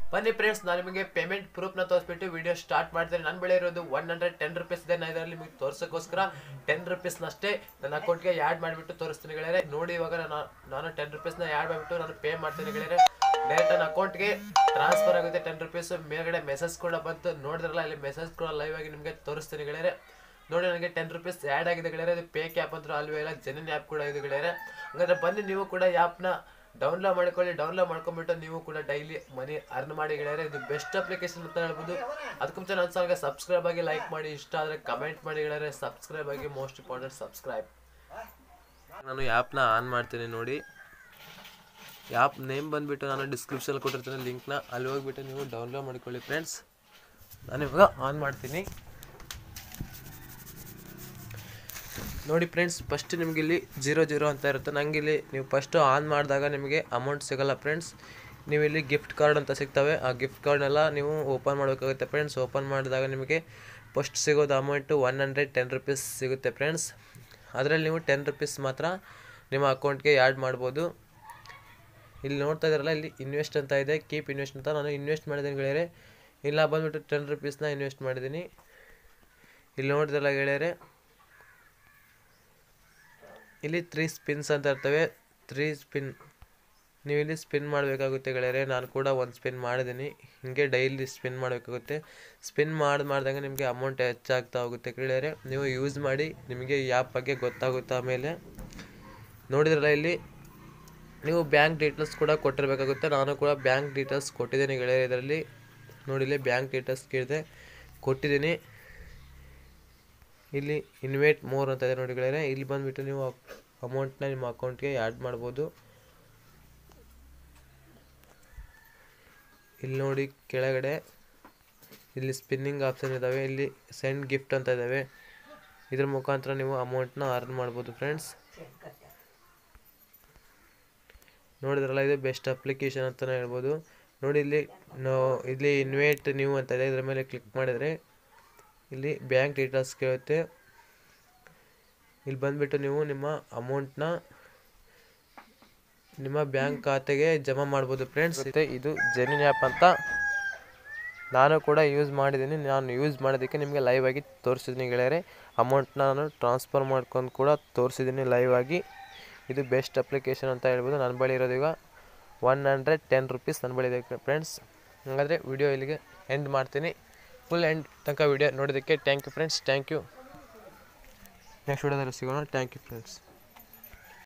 ಬನ್ನಿ ಫ್ರೆಂಡ್ಸ್ ನಾನು ನಿಮಗೆ ಪೇಮೆಂಟ್ ಪ್ರೂಫ್ನ ತೋರಿಸ್ಬಿಟ್ಟು ವಿಡಿಯೋ ಸ್ಟಾರ್ಟ್ ಮಾಡ್ತೀನಿ ನನ್ನ ಬಳಿ ಇರೋದು ಒನ್ ಹಂಡ್ರೆಡ್ ಟೆನ್ ರುಪೀಸ್ ಇದೆ ನಾನು ಇದರಲ್ಲಿ ನಿಮಗೆ ತೋರ್ಸೋಕ್ಕೋಸ್ಕರ ಟೆನ್ ರುಪೀಸ್ನಷ್ಟೇ ನನ್ನ ಅಕೌಂಟ್ಗೆ ಆ್ಯಡ್ ಮಾಡಿಬಿಟ್ಟು ತೋರಿಸ್ತೀನಿ ಗೆಳೆಯರೆ ನೋಡಿ ಇವಾಗ ನಾನು ನಾನು ಟೆನ್ ರುಪೀಸ್ನ ಆ್ಯಡ್ ಮಾಡಿಬಿಟ್ಟು ನಾನು ಪೇ ಮಾಡ್ತೀನಿ ಗೆಳೆಯರೆ ಡೈರೆಕ್ಟ್ ನನ್ನ ಅಕೌಂಟ್ಗೆ ಟ್ರಾನ್ಸ್ಫರ್ ಆಗುತ್ತೆ ಟೆನ್ ರುಪೀಸ್ ಮೇಲ್ಗಡೆ ಮೆಸೇಜ್ ಕೂಡ ಬಂತು ನೋಡಿದ್ರಲ್ಲ ಇಲ್ಲಿ ಮೆಸೇಜ್ ಕೂಡ ಲೈವ್ ಆಗಿ ನಿಮಗೆ ತೋರಿಸ್ತೀನಿ ಗೆಳೆಯರೆ ನೋಡಿ ನನಗೆ ಟೆನ್ ರುಪೀಸ್ ಆ್ಯಡ್ ಆಗಿದೆ ಗೆಳೆಯರೆ ಇದು ಪೇಕ್ ಆ್ಯಪ್ ಅಂತೂ ಅಲ್ವೇ ಇಲ್ಲ ಜೆನ್ಯನ್ ಆ್ಯಪ್ ಕೂಡ ಇದೆ ಗೆಳೆಯರೆ ಹಾಗಾದ್ರೆ ಬನ್ನಿ ನೀವು ಕೂಡ ಆ್ಯಪ್ನ ಡೌನ್ಲೋಡ್ ಮಾಡ್ಕೊಳ್ಳಿ ಡೌನ್ಲೋಡ್ ಮಾಡ್ಕೊಂಡ್ಬಿಟ್ಟು ನೀವು ಕೂಡ ಡೈಲಿ ಮನಿ ಅರ್ನ್ ಮಾಡಿ ಗೆಳೆಯರೆ ಇದು ಬೆಸ್ಟ್ ಅಪ್ಲಿಕೇಶನ್ ಅಂತ ಹೇಳ್ಬೋದು ಅದಕ್ಕೂ ಮುಂಚೆ ನನ್ನ ಚಾನಲ್ಗೆ ಸಬ್ಸ್ಕ್ರೈಬ್ ಆಗಿ ಲೈಕ್ ಮಾಡಿ ಇಷ್ಟ ಆದರೆ ಕಮೆಂಟ್ ಮಾಡಿ ಗೆಳೆಯರೆ ಸಬ್ಸ್ಕ್ರೈಬ್ ಆಗಿ ಮೋಸ್ಟ್ ಇಂಪಾರ್ಟೆಂಟ್ ಸಬ್ಸ್ಕ್ರೈಬ್ ನಾನು ಆ್ಯಪ್ನ ಆನ್ ಮಾಡ್ತೀನಿ ನೋಡಿ ಆ್ಯಪ್ ನೇಮ್ ಬಂದುಬಿಟ್ಟು ನಾನು ಡಿಸ್ಕ್ರಿಪ್ಷನ್ ಕೊಟ್ಟಿರ್ತೀನಿ ಲಿಂಕ್ನ ಅಲ್ಲಿ ಹೋಗ್ಬಿಟ್ಟು ನೀವು ಡೌನ್ಲೋಡ್ ಮಾಡ್ಕೊಳ್ಳಿ ಫ್ರೆಂಡ್ಸ್ ನಾನು ಇವಾಗ ಆನ್ ಮಾಡ್ತೀನಿ ನೋಡಿ ಫ್ರೆಂಡ್ಸ್ ಫಸ್ಟ್ ನಿಮಗೆ ಇಲ್ಲಿ ಜೀರೋ ಜೀರೋ ಅಂತ ಇರುತ್ತೆ ನಂಗೆ ಇಲ್ಲಿ ನೀವು ಫಸ್ಟು ಆನ್ ಮಾಡಿದಾಗ ನಿಮಗೆ ಅಮೌಂಟ್ ಸಿಗಲ್ಲ ಫ್ರೆಂಡ್ಸ್ ನೀವು ಇಲ್ಲಿ ಗಿಫ್ಟ್ ಕಾರ್ಡ್ ಅಂತ ಸಿಗ್ತವೆ ಆ ಗಿಫ್ಟ್ ಕಾರ್ಡ್ನೆಲ್ಲ ನೀವು ಓಪನ್ ಮಾಡಬೇಕಾಗುತ್ತೆ ಫ್ರೆಂಡ್ಸ್ ಓಪನ್ ಮಾಡಿದಾಗ ನಿಮಗೆ ಫಸ್ಟ್ ಸಿಗೋದು amount one hundred ten rupees ಸಿಗುತ್ತೆ ಫ್ರೆಂಡ್ಸ್ ಅದರಲ್ಲಿ ನೀವು ಟೆನ್ ರುಪೀಸ್ ಮಾತ್ರ ನಿಮ್ಮ ಅಕೌಂಟ್ಗೆ ಆ್ಯಡ್ ಮಾಡ್ಬೋದು ಇಲ್ಲಿ ನೋಡ್ತಾ ಇದ್ದಾರಲ್ಲ ಇಲ್ಲಿ ಇನ್ವೆಸ್ಟ್ ಅಂತ ಇದೆ ಕೀಪ್ ಇನ್ವೆಸ್ಟ್ ಅಂತ ನಾನು ಇನ್ವೆಸ್ಟ್ ಮಾಡಿದ್ದೀನಿ ಗೆಳೆಯರೆ ಇಲ್ಲ ಬಂದುಬಿಟ್ಟು ಟೆನ್ ರುಪೀಸ್ನ ಇನ್ವೆಸ್ಟ್ ಮಾಡಿದ್ದೀನಿ ಇಲ್ಲಿ ನೋಡಿದ್ರಲ್ಲ ಗೆಳೆಯರೆ ಇಲ್ಲಿ ತ್ರೀ ಸ್ಪಿನ್ಸ್ ಅಂತ ಇರ್ತವೆ ತ್ರೀ ಸ್ಪಿನ್ ನೀವು ಇಲ್ಲಿ ಸ್ಪಿನ್ ಮಾಡಬೇಕಾಗುತ್ತೆ ಗೆಳೆಯರೆ ನಾನು ಕೂಡ ಒಂದು ಸ್ಪಿನ್ ಮಾಡಿದ್ದೀನಿ ಹೀಗೆ ಡೈಲಿ ಸ್ಪಿನ್ ಮಾಡಬೇಕಾಗುತ್ತೆ ಸ್ಪಿನ್ ಮಾಡಿ ಮಾಡಿದಾಗ ನಿಮಗೆ ಅಮೌಂಟ್ ಹೆಚ್ಚಾಗ್ತಾ ಹೋಗುತ್ತೆ ಗೆಳೆಯರೆ ನೀವು ಯೂಸ್ ಮಾಡಿ ನಿಮಗೆ ಈ ಆ್ಯಪ್ ಬಗ್ಗೆ ಗೊತ್ತಾಗುತ್ತೆ ಆಮೇಲೆ ನೋಡಿದ್ರಲ್ಲ ಇಲ್ಲಿ ನೀವು ಬ್ಯಾಂಕ್ ಡೀಟೇಲ್ಸ್ ಕೂಡ ಕೊಟ್ಟಿರಬೇಕಾಗುತ್ತೆ ನಾನು ಕೂಡ ಬ್ಯಾಂಕ್ ಡೀಟೇಲ್ಸ್ ಕೊಟ್ಟಿದ್ದೀನಿ ಗೆಳೆಯರೆ ಇದರಲ್ಲಿ ನೋಡಿ ಇಲ್ಲಿ ಬ್ಯಾಂಕ್ ಡೀಟೇಲ್ಸ್ ಕೇಳಿದೆ ಕೊಟ್ಟಿದ್ದೀನಿ ಇಲ್ಲಿ ಇನ್ವೇಟ್ ಮೋರ್ ಅಂತ ಇದೆ ನೋಡಿ ಗೆಳೆಯರೆ ಇಲ್ಲಿ ಬಂದುಬಿಟ್ಟು ನೀವು ಅಮೌಂಟ್ನ ನಿಮ್ಮ ಅಕೌಂಟ್ಗೆ ಆ್ಯಡ್ ಮಾಡ್ಬೋದು ಇಲ್ಲಿ ನೋಡಿ ಕೆಳಗಡೆ ಇಲ್ಲಿ ಸ್ಪಿನ್ನಿಂಗ್ ಆಪ್ಷನ್ ಇದ್ದಾವೆ ಇಲ್ಲಿ ಸೆಂಡ್ ಗಿಫ್ಟ್ ಅಂತ ಇದ್ದಾವೆ ಇದ್ರ ಮುಖಾಂತರ ನೀವು ಅಮೌಂಟ್ನ ಅರ್ನ್ ಮಾಡ್ಬೋದು ಫ್ರೆಂಡ್ಸ್ ನೋಡಿದ್ರಲ್ಲ ಇದು ಬೆಸ್ಟ್ ಅಪ್ಲಿಕೇಶನ್ ಅಂತಲೇ ಹೇಳ್ಬೋದು ನೋಡಿ ಇಲ್ಲಿ ನಾವು ಇಲ್ಲಿ ಇನ್ವೇಟ್ ನೀವು ಅಂತ ಇದೆ ಇದ್ರ ಮೇಲೆ ಕ್ಲಿಕ್ ಮಾಡಿದರೆ ಇಲ್ಲಿ ಬ್ಯಾಂಕ್ ಡೀಟೇಲ್ಸ್ ಕೇಳುತ್ತೆ ಇಲ್ಲಿ ಬಂದುಬಿಟ್ಟು ನೀವು ನಿಮ್ಮ ಅಮೌಂಟ್ನ ನಿಮ್ಮ ಬ್ಯಾಂಕ್ ಖಾತೆಗೆ ಜಮಾ ಮಾಡ್ಬೋದು ಫ್ರೆಂಡ್ಸ್ ಇದೆ ಇದು ಜೆನ್ಯೂನ್ ಆ್ಯಪ್ ಅಂತ ನಾನು ಕೂಡ ಯೂಸ್ ಮಾಡಿದ್ದೀನಿ ನಾನು ಯೂಸ್ ಮಾಡೋದಕ್ಕೆ ನಿಮಗೆ ಲೈವ್ ಆಗಿ ತೋರಿಸಿದ್ದೀನಿ ಗೆಳೆಯರೆ ಅಮೌಂಟ್ನ ನಾನು ಟ್ರಾನ್ಸ್ಫರ್ ಮಾಡ್ಕೊಂಡು ಕೂಡ ತೋರಿಸಿದ್ದೀನಿ ಲೈವ್ ಆಗಿ ಇದು ಬೆಸ್ಟ್ ಅಪ್ಲಿಕೇಶನ್ ಅಂತ ಹೇಳ್ಬೋದು ನನ್ನ ಬಳಿ ಇರೋದು ಈಗ ಒನ್ ಹಂಡ್ರೆಡ್ ಟೆನ್ ರುಪೀಸ್ ನನ್ನ ಬಳಿ ಇದೆ ಫ್ರೆಂಡ್ಸ್ ಹಾಗಾದರೆ ವಿಡಿಯೋ ಇಲ್ಲಿಗೆ ಎಂಡ್ ಮಾಡ್ತೀನಿ ಫುಲ್ ಎಂಡ್ ತನಕ ವಿಡಿಯೋ ನೋಡೋದಕ್ಕೆ thank you friends thank you next ವಿಡಿಯೋದಲ್ಲಿ ಸಿಗೋಣ ಥ್ಯಾಂಕ್ ಯು ಫ್ರೆಂಡ್ಸ್